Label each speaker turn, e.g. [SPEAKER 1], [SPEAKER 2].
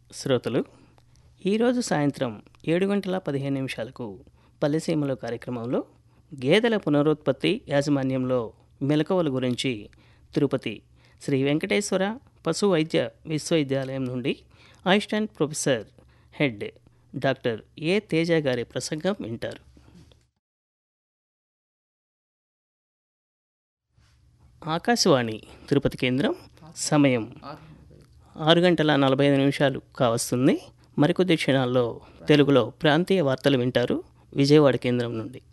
[SPEAKER 1] శ్రోతలు ఈరోజు సాయంత్రం ఏడు గంటల పదిహేను నిమిషాలకు పల్లెసీమలో కార్యక్రమంలో గేదెల పునరుత్పత్తి యాజమాన్యంలో మెలకువల గురించి తిరుపతి శ్రీ వెంకటేశ్వర పశు వైద్య విశ్వవిద్యాలయం నుండి assistant professor head doctor A Teja గారి ప్రసంగం వింటారు ఆకాశవాణి తిరుపతి కేంద్రం సమయం ఆరు గంటల నలభై ఐదు నిమిషాలు కావస్తుంది మరికొద్ది క్షణాల్లో తెలుగులో ప్రాంతీయ వార్తలు వింటారు విజయవాడ కేంద్రం నుండి